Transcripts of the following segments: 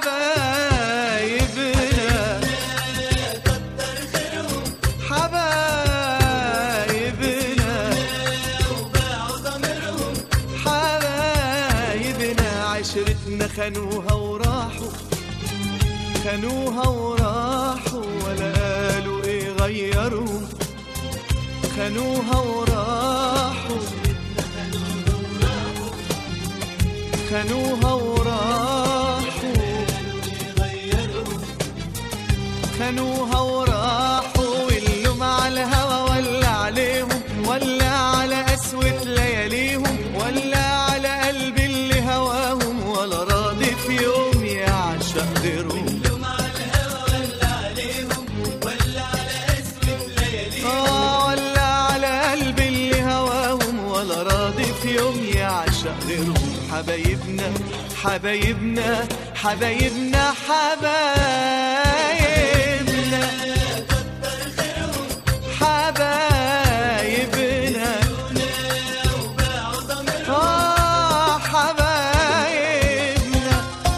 حبايبنا حبايبنا حبايبنا عشرتنا خانوها وراحوا خانوها وراحوا ولا قالوا ايه غيروا خانوها وراحوا خانوها وراحوا خانوها وراحوا واللوم على الهوى ولا عليهم ولا على قسوة لياليهم ولا على قلبي اللي هواهم ولا راضي في يوم يعشق غيرهم آه ولا على قلبي اللي هواهم ولا راضي في يوم يعشق غيرهم حبايبنا حبايبنا حبايبنا حبايبنا حبايبنا آه حبايبنا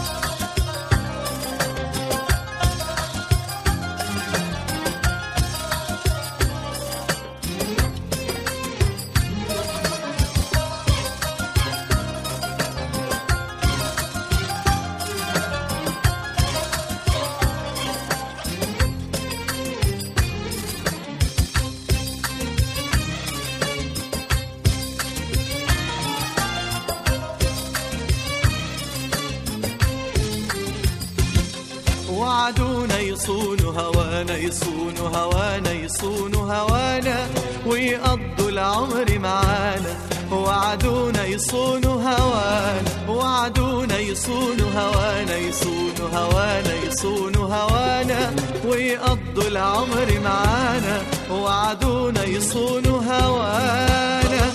وعدونا يصونوا هوانا يصونوا هوانا يصونوا هوانا ويقضوا العمر معانا وعدونا يصونوا هوانا وعدونا يصونوا هوانا يصونوا هوانا يصونوا هوانا ويقضوا العمر معانا وعدونا يصونوا هوانا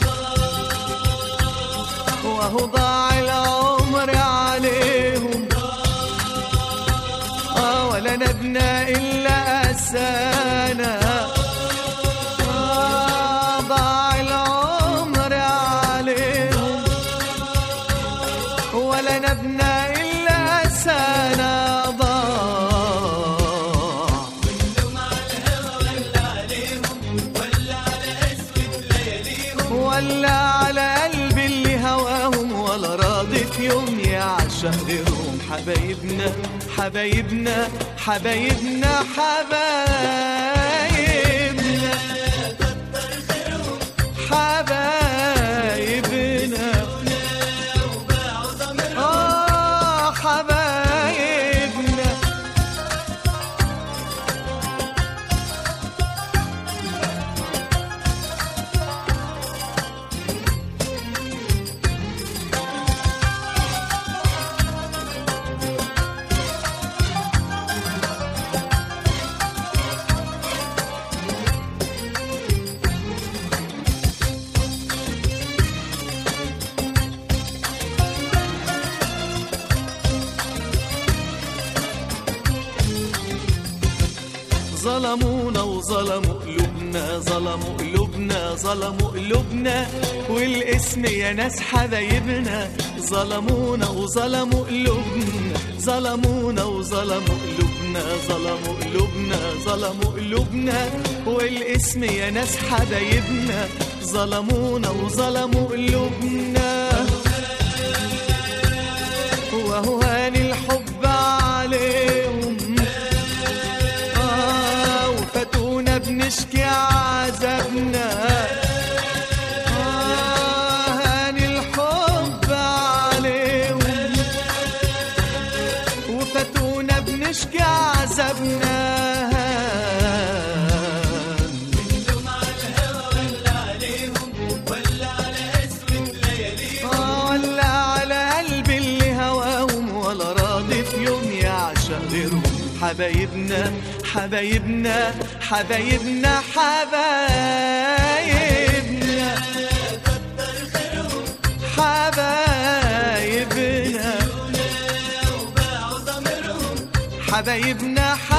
وهو ضاع العمر عليهم آه ولا نبنى إلا أسانا آه ضاع العمر عليهم ولا نبنى إلا أسانا ضاع ولا على قلبي اللي هواهم ولا راضي في يوم يعشق غيرهم حبايبنا حبايبنا حبايبنا حبايبنا حبايبنا آه حبايبنا ظلمونا وظلموا قلوبنا ظلموا قلوبنا ظلموا قلوبنا والاسم يا ناس حبايبنا ظلمونا وظلموا قلوبنا ظلمونا وظلموا قلوبنا ظلموا قلوبنا ظلموا قلوبنا والاسم يا ناس حبايبنا ظلمونا وظلموا قلوبنا وهو هان الحب عليهم آه وفاتونا بنشكي عذابنا آه هان الحب عليهم وفاتونا بنشكي عذابنا آه ولا على قلبي اللي هواهم ولا راضي في يوم يعشق غيرهم حبايبنا حبايبنا حبايبنا حبايبنا حبايبنا حبايبنا حبايبنا